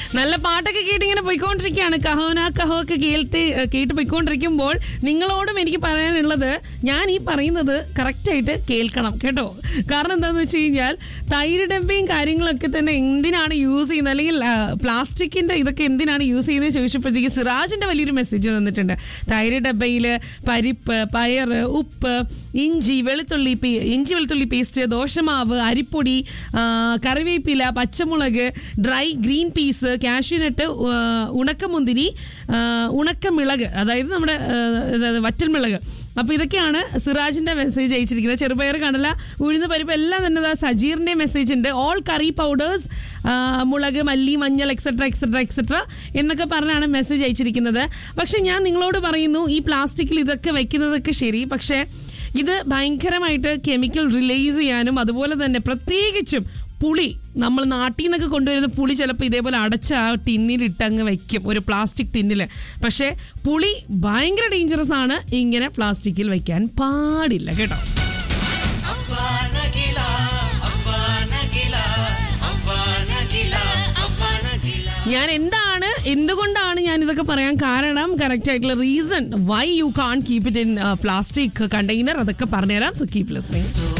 നല്ല പാട്ടൊക്കെ കേട്ട് ഇങ്ങനെ പോയിക്കൊണ്ടിരിക്കുകയാണ് കഹോന കഹോ ഒക്കെ കേട്ട് കേട്ട് പോയിക്കൊണ്ടിരിക്കുമ്പോൾ നിങ്ങളോടും എനിക്ക് പറയാനുള്ളത് ഞാൻ ഈ പറയുന്നത് കറക്റ്റായിട്ട് കേൾക്കണം കേട്ടോ കാരണം എന്താണെന്ന് വെച്ച് കഴിഞ്ഞാൽ തൈര് ഡബ്ബയും കാര്യങ്ങളൊക്കെ തന്നെ എന്തിനാണ് യൂസ് ചെയ്യുന്നത് അല്ലെങ്കിൽ പ്ലാസ്റ്റിക്കിന്റെ ഇതൊക്കെ എന്തിനാണ് യൂസ് ചെയ്യുന്നത് ചോദിച്ചപ്പോഴത്തേക്ക് സിറാജിന്റെ വലിയൊരു മെസ്സേജ് തന്നിട്ടുണ്ട് തൈര് ഡബ്ബയിൽ പരിപ്പ് പയർ ഉപ്പ് ഇഞ്ചി വെളുത്തുള്ളി പേ- ഇഞ്ചി വെളുത്തുള്ളി പേസ്റ്റ് ദോശമാവ് അരിപ്പൊടി ആ, കറിവേപ്പില പച്ചമുളക് ഡ്രൈ ഗ്രീൻ പീസ് കാഷ്യൂനട്ട് ഉണക്കമുന്തിരി ആ, ഉണക്കമിളക് അതായത് നമ്മുടെ ആ, ഇത് വറ്റൽമിളക് അപ്പോൾ ഇതൊക്കെയാണ് സിറാജിന്റെ മെസ്സേജ് അയച്ചിരിക്കുന്നത് ചെറുപയർ കടല ഉഴുന്ന് പരിപ്പ് എല്ലാം തന്നെ ദാ സജീറിന്റെ മെസ്സേജ് ഉണ്ട് ഓൾ കറി പൗഡേഴ്സ് മുളക് മല്ലി മഞ്ഞൾ എക്സെട്ര എക്സെട്ര എക്സെട്ര എന്നൊക്കെ പറഞ്ഞാണ് മെസ്സേജ് അയച്ചിരിക്കുന്നത് പക്ഷെ ഞാൻ നിങ്ങളോട് പറയുന്നു ഈ പ്ലാസ്റ്റിക്കിൽ ഇതൊക്കെ വെക്കുന്നതൊക്കെ ശരി പക്ഷേ ഇത് ഭയങ്കരമായിട്ട് കെമിക്കൽ റിലീസ് ചെയ്യാനും അതുപോലെ തന്നെ പ്രത്യേകിച്ചും പുളി നമ്മൾ നാട്ടിൽ നിന്നൊക്കെ കൊണ്ടുവരുന്ന പുളി ചിലപ്പോൾ ഇതേപോലെ അടച്ച ആ ടിന്നിൽ ഇട്ടങ്ങ് വെക്കും ഒരു പ്ലാസ്റ്റിക് ടിന്നിൽ പക്ഷേ പുളി ഭയങ്കര ഡേഞ്ചറസ് ആണ് ഇങ്ങനെ പ്ലാസ്റ്റിക്കിൽ വെക്കാൻ പാടില്ല കേട്ടോ അവനകില അവനകില അവനകില അവനകില ഞാൻ എന്താണ് എന്തുകൊണ്ടാണ് ഞാൻ ഇതൊക്കെ പറയാൻ കാരണം കറക്റ്റ് ആയിട്ടുള്ള reason why you can keep it in plastic container അതൊക്കെ പറഞ്ഞുതരാം സോ കീപ് ലിസ്ണിംഗ്